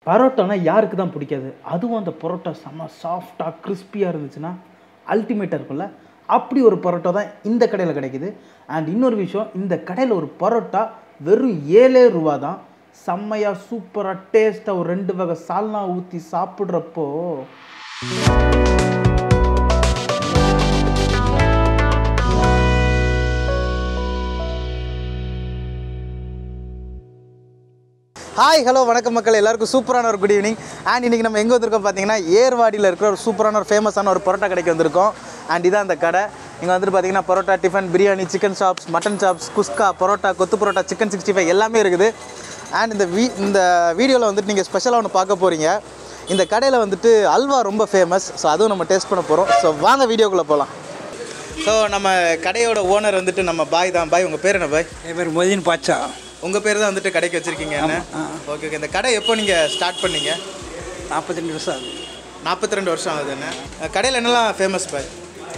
பரோட்டானா யாருக்கு தான் பிடிக்காது அதுவும் அந்த பரோட்டா செம்ம சாஃப்டாக கிறிஸ்பியாக இருந்துச்சுன்னா அல்டிமேட்டாக இருக்கும்ல அப்படி ஒரு பரோட்டா தான் இந்த கடையில் கிடைக்குது அண்ட் இன்னொரு விஷயம் இந்த கடையில் ஒரு பரோட்டா வெறும் ஏழே ரூபா தான் செம்மையாக சூப்பராக டேஸ்ட்டாக ஒரு ரெண்டு வகை சால்னா ஊற்றி சாப்பிட்றப்போ ஹாய் ஹலோ வணக்கம் மக்கள் எல்லாருக்கும் சூப்பரான ஒரு குட் ஈவினிங் அண்ட் இன்றைக்கி நம்ம எங்கே வந்திருக்கோம் பார்த்தீங்கன்னா ஏர்வாடியில் இருக்கிற ஒரு சூப்பரான ஒரு ஃபேமஸான ஒரு பரோட்டா கடைக்கு வந்திருக்கோம் அண்ட் இதான் அந்த கடை இங்கே வந்துட்டு பார்த்தீங்கன்னா parotta tiffin biryani chicken chops mutton chops kuska parotta kothu parotta chicken sixty five எல்லாமே இருக்குது அண்ட் இந்த வீ இந்த வீடியோவில் வந்துட்டு நீங்கள் ஸ்பெஷலாக ஒன்று பார்க்க போகிறீங்க இந்த கடையில் வந்துட்டு அல்வா ரொம்ப ஃபேமஸ் ஸோ அதுவும் நம்ம டேஸ்ட் பண்ண போகிறோம் ஸோ வாங்க வீடியோக்குள்ளே போகலாம் ஸோ நம்ம கடையோட ஓனர் வந்துட்டு நம்ம பாய் தான் பாய் உங்கள் பேர் என்ன பாய் என் பேர் மொய்தீன் பாட்சா உங்கள் பேர் தான் வந்துட்டு கடைக்கு வச்சுருக்கீங்க என்ன ஓகே ஓகே இந்த கடை எப்போ நீங்கள் ஸ்டார்ட் பண்ணீங்க நாற்பத்தி ரெண்டு வருஷம் ஆகுது நாற்பத்தி ரெண்டு வருஷம் ஆகுது என்ன கடையில் என்னெல்லாம் ஃபேமஸ் பாய்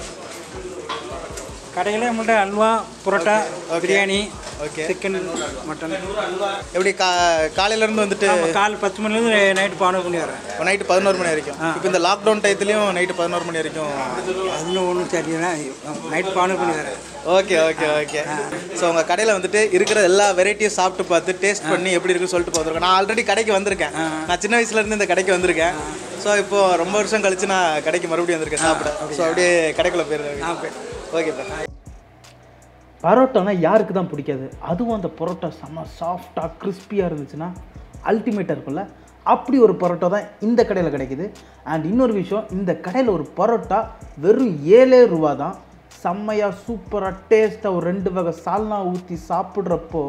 கடையில் நம்மள்ட்ட halwa parotta Okay. Biryani okay chicken mutton எப்படி கா காலையிலேருந்து வந்துட்டு ஆமாம் கால் பத்து மணிலேருந்து நைட்டு பதினொரு மணி வரேன் நைட்டு பதினோரு மணி வரைக்கும் இப்போ இந்த லாக்டவுன் டயத்துலையும் நைட்டு பதினோரு மணி வரைக்கும் அதில் ஒன்றும் தெரியல நைட்டு பதினோரு மணி வரேன் ஓகே ஓகே ஓகே ஸோ உங்கள் கடையில் வந்துட்டு இருக்கிற எல்லா வெரைட்டியும் சாப்பிட்டு பார்த்து டேஸ்ட் பண்ணி எப்படி இருக்குன்னு சொல்லிட்டு பார்த்துருக்கேன் நான் ஆல்ரெடி கடைக்கு வந்திருக்கேன் நான் சின்ன வயசுலேருந்து இந்த கடைக்கு வந்திருக்கேன் ஸோ இப்போ ரொம்ப வருஷம் கழிச்சு நான் கடைக்கு மறுபடியும் வந்திருக்கேன் சாப்பிட ஸோ அப்படியே கடைக்குள்ளே போயிருந்தேன் ஓகே சார் பரோட்டானா யாருக்கு தான் பிடிக்காது அதுவும் அந்த பரோட்டா செம்ம சாஃப்டாக கிறிஸ்பியாக இருந்துச்சுன்னா அல்டிமேட்டாக இருக்கும்ல அப்படி ஒரு பரோட்டா தான் இந்த கடையில் கிடைக்குது அண்ட் இன்னொரு விஷயம் இந்த கடையில் ஒரு பரோட்டா வெறும் ஏழே ரூபா தான் செம்மையாக சூப்பராக டேஸ்ட்டாக ஒரு ரெண்டு வகை சால்னா ஊற்றி சாப்பிட்றப்போ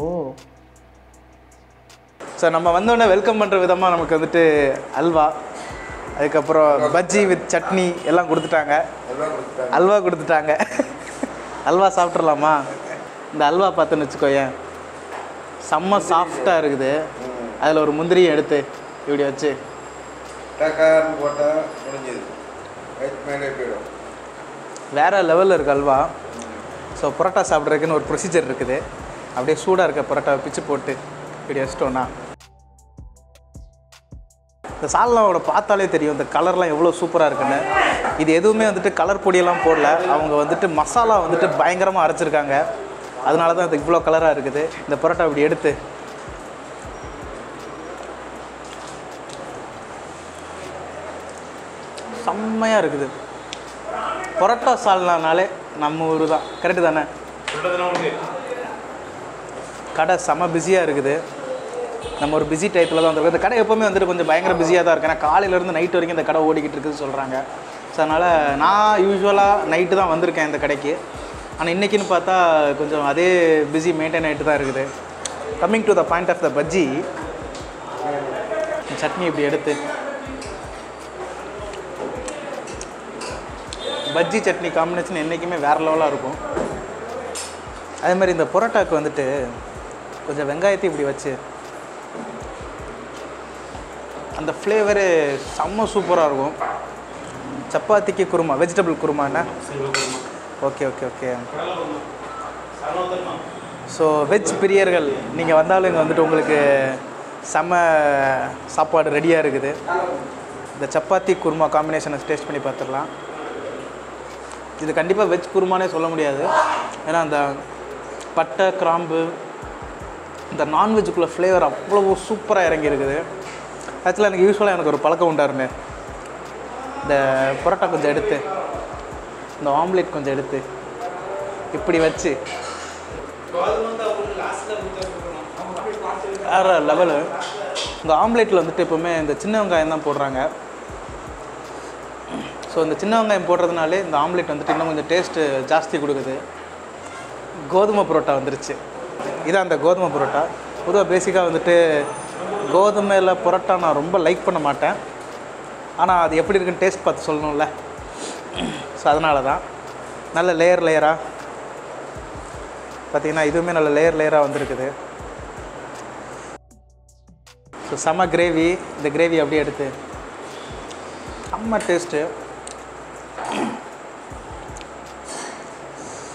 ஸோ நம்ம வந்தோடனே வெல்கம் பண்ணுற விதமாக நமக்கு வந்துட்டு அல்வா அதுக்கப்புறம் பஜ்ஜி வித் சட்னி எல்லாம் கொடுத்துட்டாங்க அல்வா கொடுத்துட்டாங்க அல்வா சாப்பிட்றலாமா இந்த அல்வா பார்த்துன்னு வச்சுக்கோயேன் செம்ம சாஃப்டாக இருக்குது அதில் ஒரு முந்திரியை எடுத்து இப்படி வச்சு டக்கார்னு போட்டால் முடிஞ்சது வயிற்று மேலே போயிடும் வேறு லெவலில் இருக்குது அல்வா ஸோ பரோட்டா சாப்பிட்றதுக்குன்னு ஒரு ப்ரொசீஜர் இருக்குது அப்படியே சூடாக இருக்க பரோட்டாவை பிச்சு போட்டு இப்படி வச்சிட்டோன்னா இந்த சால்னாவோட பார்த்தாலே தெரியும் இந்த கலர்லாம் எவ்வளோ சூப்பராக இருக்குன்னு இது எதுவுமே வந்துட்டு கலர் பொடியெல்லாம் போடல அவங்க வந்துட்டு மசாலா வந்துட்டு பயங்கரமாக அரைச்சிருக்காங்க அதனால தான் அது இவ்வளோ கலராக இருக்குது இந்த பரோட்டா இப்படி எடுத்து செம்மையாக இருக்குது பரோட்டா சால்னானாலே நம்ம ஊர் தான் கரெக்டு தானே கடை செம பிஸியாக இருக்குது நம்ம ஒரு பிஸி டைப்பில் தான் வந்திருக்கோம் இந்த கடை எப்போவுமே வந்துட்டு கொஞ்சம் பயங்கர பிஸியாக தான் இருக்கு ஏன்னா காலையிலேருந்து நைட் வரைக்கும் இந்த கடை ஓடிக்கிட்டு இருக்குதுன்னு சொல்கிறாங்க ஸோ அதனால் நான் யூஸ்வலாக நைட்டு தான் வந்திருக்கேன் இந்த கடைக்கு ஆனால் இன்றைக்கின்னு பார்த்தா கொஞ்சம் அதே பிஸி மெயின்டைன் ஆகிட்டு தான் இருக்குது coming to the point of the bajji chutney இப்படி எடுத்து பஜ்ஜி சட்னி காம்பினேஷன் என்றைக்குமே வேறு லெவலாக இருக்கும் அதே மாதிரி இந்த பரோட்டாக்கு வந்துட்டு கொஞ்சம் வெங்காயத்தை இப்படி வச்சு அந்த ஃப்ளேவரு செம்ம சூப்பராக இருக்கும் சப்பாத்திக்கு குருமா வெஜிடபிள் குருமா என்ன okay okay okay so veg பிரியர்கள் நீங்கள் வந்தாலும் இங்கே வந்துட்டு உங்களுக்கு செம்ம சாப்பாடு ரெடியாக இருக்குது இந்த சப்பாத்தி குருமா காம்பினேஷனை டேஸ்ட் பண்ணி பார்த்துடலாம் இது கண்டிப்பாக வெஜ் குருமானே சொல்ல முடியாது ஏன்னா அந்த பட்டை கிராம்பு இந்த நான்வெஜ்ஜுக்குள்ளே ஃப்ளேவர் அவ்வளோ சூப்பராக இறங்கி இருக்குது ஆக்சுவலாக எனக்கு யூஸ்வலாக எனக்கு ஒரு பழக்கம் உண்டாருன்னு இந்த பரோட்டா கொஞ்சம் எடுத்து இந்த ஆம்லேட் கொஞ்சம் எடுத்து இப்படி வச்சு வேறு லெவலு இந்த ஆம்லேட்டில் வந்துட்டு எப்போவுமே இந்த சின்ன வெங்காயம் தான் போடுறாங்க ஸோ இந்த சின்ன வெங்காயம் போடுறதுனாலே இந்த ஆம்லேட் வந்துட்டு இன்னும் கொஞ்சம் டேஸ்ட்டு ஜாஸ்தி கொடுக்குது கோதுமை பரோட்டா வந்துருச்சு இதான் அந்த கோதுமை பரோட்டா பொதுவாக பேசிக்காக வந்துட்டு கோதுமையில் பரோட்டா நான் ரொம்ப லைக் பண்ண மாட்டேன் ஆனால் அது எப்படி இருக்குன்னு டேஸ்ட் பார்த்து சொல்லணும்ல ஸோ அதனால தான் நல்ல லேயர் லேயராக பார்த்தீங்கன்னா இதுவுமே நல்ல லேயர் லேயராக வந்திருக்குது ஸோ செம்ம கிரேவி இந்த கிரேவி அப்படியே எடுத்து செம்ம டேஸ்ட்டு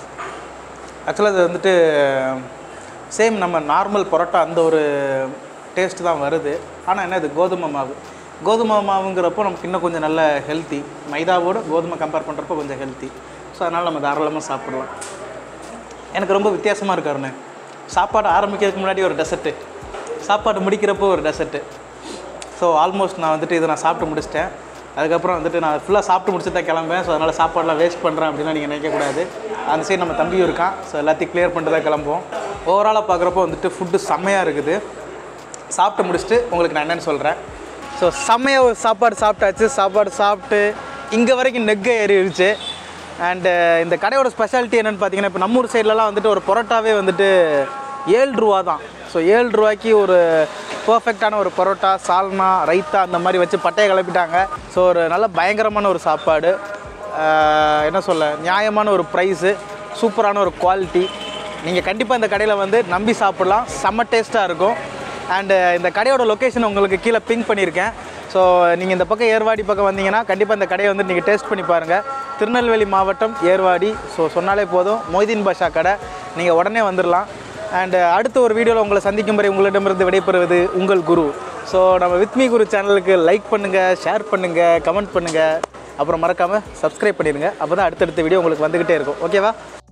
ஆக்சுவலாக அது வந்துட்டு சேம் நம்ம நார்மல் பரோட்டா அந்த ஒரு டேஸ்ட் தான் வருது ஆனால் என்ன இது கோதுமை மாவு கோதுமை மாவுங்கிறப்போ நமக்கு இன்னும் கொஞ்சம் நல்ல ஹெல்த்தி மைதாவோட கோதுமை கம்பேர் பண்ணுறப்போ கொஞ்சம் ஹெல்த்தி ஸோ அதனால் நம்ம தாராளமாக சாப்பிடலாம் எனக்கு ரொம்ப வித்தியாசமாக இருக்காருண்ணே சாப்பாடு ஆரம்பிக்கிறதுக்கு முன்னாடி ஒரு டெசர்ட்டு சாப்பாடு முடிக்கிறப்போ ஒரு டெசர்ட்டு ஸோ ஆல்மோஸ்ட் நான் வந்துட்டு இதை நான் சாப்பிட்டு முடிச்சிட்டேன் அதுக்கப்புறம் வந்துட்டு நான் ஃபுல்லாக சாப்பிட்டு முடிச்சுட்டு தான் கிளம்பேன் ஸோ அதனால் சாப்பாடெலாம் வேஸ்ட் பண்ணுறேன் அப்படின்னா நீங்கள் நினைக்கக்கூடாது அந்த சைடு நம்ம தம்பியும் இருக்கான் ஸோ எல்லாத்தையும் கிளியர் பண்ணிட்டு தான் கிளம்புவோம் ஓவராலாக பார்க்குறப்போ வந்துட்டு ஃபுட்டு செம்மையாக இருக்குது சாப்பிட்டு முடிச்சுட்டு உங்களுக்கு நான் என்னென்னு சொல்கிறேன் ஸோ செம்மையாக ஒரு சாப்பாடு சாப்பிட்டாச்சு சாப்பாடு சாப்பிட்டு இங்கே வரைக்கும் நெக்கை ஏறிடுச்சு அண்டு இந்த கடையோட ஸ்பெஷாலிட்டி என்னென்னு பார்த்தீங்கன்னா இப்போ நம்ம ஊர் சைட்லலாம் வந்துட்டு ஒரு பரோட்டாவே வந்துட்டு ஏழு ரூபா தான் ஸோ ஏழு ரூபாய்க்கு ஒரு பர்ஃபெக்டான ஒரு பரோட்டா சால்னா ரைத்தா அந்த மாதிரி வச்சு பட்டையை கிளப்பிட்டாங்க ஸோ ஒரு நல்ல பயங்கரமான ஒரு சாப்பாடு ஆஹ் என்ன சொல்ல நியாயமான ஒரு ப்ரைஸு சூப்பரான ஒரு குவாலிட்டி நீங்கள் கண்டிப்பாக இந்த கடையில் வந்து நம்பி சாப்பிட்லாம் செம்ம டேஸ்ட்டாக இருக்கும் அண்டு இந்த கடையோட லொக்கேஷன் உங்களுக்கு கீழே பிங்க் பண்ணியிருக்கேன் ஸோ நீங்கள் இந்த பக்கம் ஏர்வாடி பக்கம் வந்தீங்கன்னா கண்டிப்பாக இந்த கடையை வந்து நீங்கள் டேஸ்ட் பண்ணி பாருங்கள் திருநெல்வேலி மாவட்டம் ஏர்வாடி ஸோ சொன்னாலே போதும் மொய்தீன் பாஷா கடை நீங்கள் உடனே வந்துடலாம் அண்டு அடுத்த ஒரு வீடியோவில் உங்களை சந்திக்கும் வரை உங்களிடமிருந்து விடைபெறுவது உங்கள் குரு ஸோ நம்ம வித்மி குரு சேனலுக்கு லைக் பண்ணுங்கள் ஷேர் பண்ணுங்கள் கமெண்ட் பண்ணுங்கள் அப்புறம் மறக்காமல் சப்ஸ்கிரைப் பண்ணிடுங்க அப்போ தான் அடுத்தடுத்த வீடியோ உங்களுக்கு வந்துக்கிட்டே இருக்கும் ஓகேவா